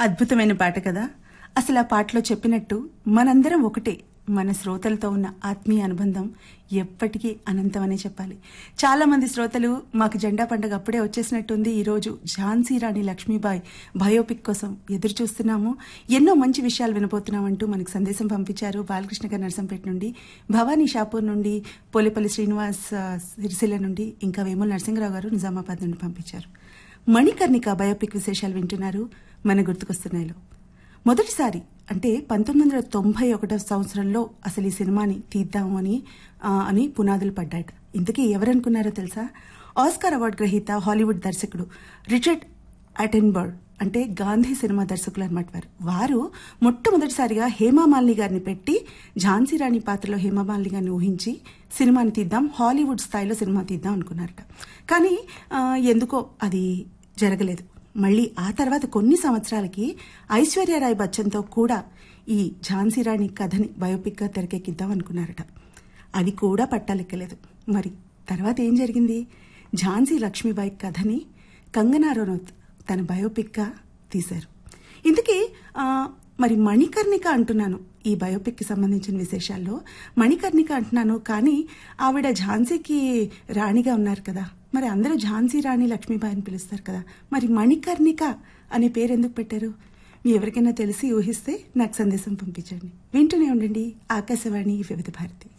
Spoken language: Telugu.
అద్భుతమైన పాట కదా అసలు ఆ పాటలో చెప్పినట్టు మనందరం ఒకటే మన శ్రోతలతో ఉన్న ఆత్మీయ అనుబంధం ఎప్పటికీ అనంతమనే చెప్పాలి చాలా మంది శ్రోతలు మాకు జెండా పండుగ అప్పుడే వచ్చేసినట్టుంది ఈరోజు ఝాన్సీ రాణి లక్ష్మీబాయి బయోపిక్ కోసం ఎదురు చూస్తున్నాము ఎన్నో మంచి విషయాలు వినబోతున్నామంటూ మనకు సందేశం పంపించారు బాలకృష్ణ గారు నర్సంపేట నుండి భవానీ షాపూర్ నుండి పోలేపల్లి శ్రీనివాస్ ఆ, సిరిసిల్ల నుండి ఇంకా వేముల నరసింహరావు గారు నిజామాబాద్ నుండి పంపించారు మణికర్ణిక బయోపిక్ విశేషాలు వింటున్నారు మన గుర్తుకొస్తున్నాయిలో మొదటిసారి అంటే పంతొమ్మిది వందల తొంభై ఒకటో సంవత్సరంలో అసలు ఈ సినిమాని తీద్దాము అని ఆ, అని పునాదులు పడ్డాయట ఇంతకీ ఎవరనుకున్నారో తెలుసా ఆస్కార్ అవార్డు గ్రహీత హాలీవుడ్ దర్శకుడు రిచర్డ్ అటెన్బర్గ్ అంటే గాంధీ సినిమా దర్శకులు అనమాట వారు వారు మొట్టమొదటిసారిగా హేమామాలిని గారిని పెట్టి ఝాన్సీ రాణి పాత్రలో హేమామాలిని గారిని ఊహించి సినిమాని తీద్దాం హాలీవుడ్ స్థాయిలో సినిమా తీద్దాం అనుకున్నారట కానీ ఆ, ఎందుకో అది జరగలేదు మళ్ళీ ఆ తర్వాత కొన్ని సంవత్సరాలకి ఐశ్వర్యరాయ్ బచ్చన్తో కూడా ఈ ఝాన్సీ రాణి కథని బయోపిక్గా తెరకెక్కిద్దాం అనుకున్నారట అది కూడా పట్టాలెక్కలేదు మరి తర్వాత ఏం జరిగింది ఝాన్సీ లక్ష్మీబాయి కథని కంగనా రనౌత్ తన బయోపిక్గా తీశారు ఇంతకీ ఆ, మరి మణికర్ణిక అంటున్నాను ఈ బయోపిక్కి సంబంధించిన విశేషాల్లో మణికర్ణిక అంటున్నాను కానీ ఆవిడ ఝాన్సీకి రాణిగా ఉన్నారు కదా మరి అందరూ ఝాన్సీ రాణి లక్ష్మీబాయి అని పిలుస్తారు కదా మరి మణికర్ణిక అనే పేరు ఎందుకు పెట్టారు మీ ఎవరికైనా తెలిసి ఊహిస్తే నాకు సందేశం పంపించండి వింటూనే ఉండండి ఆకాశవాణి వివిధ భారతి